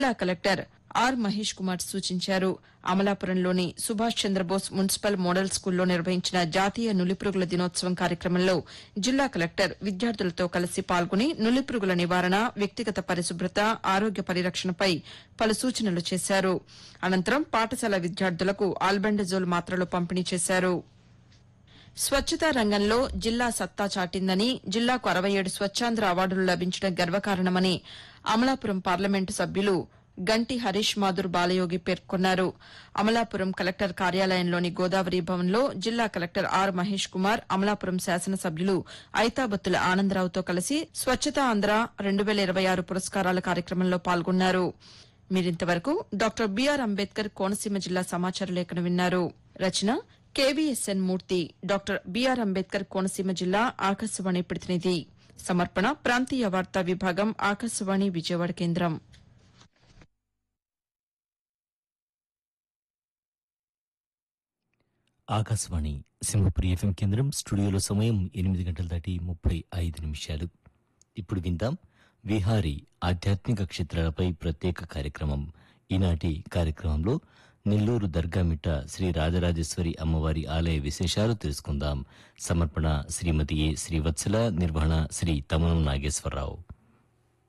జిల్లా collector R Mahesh Kumar సూచించారు అమలాపురంలోని సుభాష్ చంద్రబోస్ మున్సిపల్ మోడల్ స్కూల్లో నిర్వహించిన జాతీయ నులిపురుగుల దినోత్సవం కార్యక్రమంలో జిల్లా కలెక్టర్ విద్యార్థులతో కలిసి పాల్గొని నులిపురుగుల నివారణ వ్యక్తిగత పరిశుభ్రత ఆరోగ్య పరిరక్షణపై పలు సూచనలు చేశారు అనంతరం పాఠశాల విద్యార్థులకు ఆల్బెండజోల్ మాత్రలు పంపిణీ చేశారు స్వచ్ఛతా రంగంలో జిల్లా సత్తా చాటిందని జిల్లాకు అరవై ఏడు స్వచ్ఛాంధ్ర అవార్డులు లభించడం గర్వకారణమని అమలాపురం పార్లమెంటు సభ్యులు గంటి హరీష్ మాధుర్ బాలయోగి పేర్కొన్నారు అమలాపురం కలెక్టర్ కార్యాలయంలోని గోదావరి భవన్లో జిల్లా కలెక్టర్ ఆర్ మహేష్ కుమార్ అమలాపురం శాసనసభ్యులు ఐతాబత్తుల ఆనందరావుతో కలిసి స్వచ్ఛతా ఆంధ్ర రెండు వేల ఇరవై ఆరు పురస్కారాల కార్యక్రమంలో పాల్గొన్నారు మీరింతవరకు డాక్టర్ బీఆర్ అంబేద్కర్ కోనసీమ జిల్లా సమాచార లేఖను విన్నారు రచన K V S N Murthy doctor B R Ambedkar Konaseema జిల్లా ఆకాశవాణి ప్రతినిధి సమర్పణ ప్రాంతీయ వార్తా విభాగం ఆకాశవాణి విజయవాడ కేంద్రం ఆకాశవాణి సింహపురి ఎఫ్ఎం కేంద్రం స్టూడియోలో సమయం ఎనిమిది గంటల దాటి ముప్పై ఐదు నిమిషాలు ఇప్పుడు విందాం విహారీ ఆధ్యాత్మిక క్షేత్రాలపై ప్రత్యేక కార్యక్రమం ఈనాటి కార్యక్రమంలో నెల్లూరు దర్గామిట్ట శ్రీ రాజరాజేశ్వరి అమ్మవారి ఆలయ విశేషాలు తెలుసుకుందాం సమర్పణ శ్రీమతి ఏ శ్రీవత్సల నిర్వహణ శ్రీ తమనం నాగేశ్వరరావు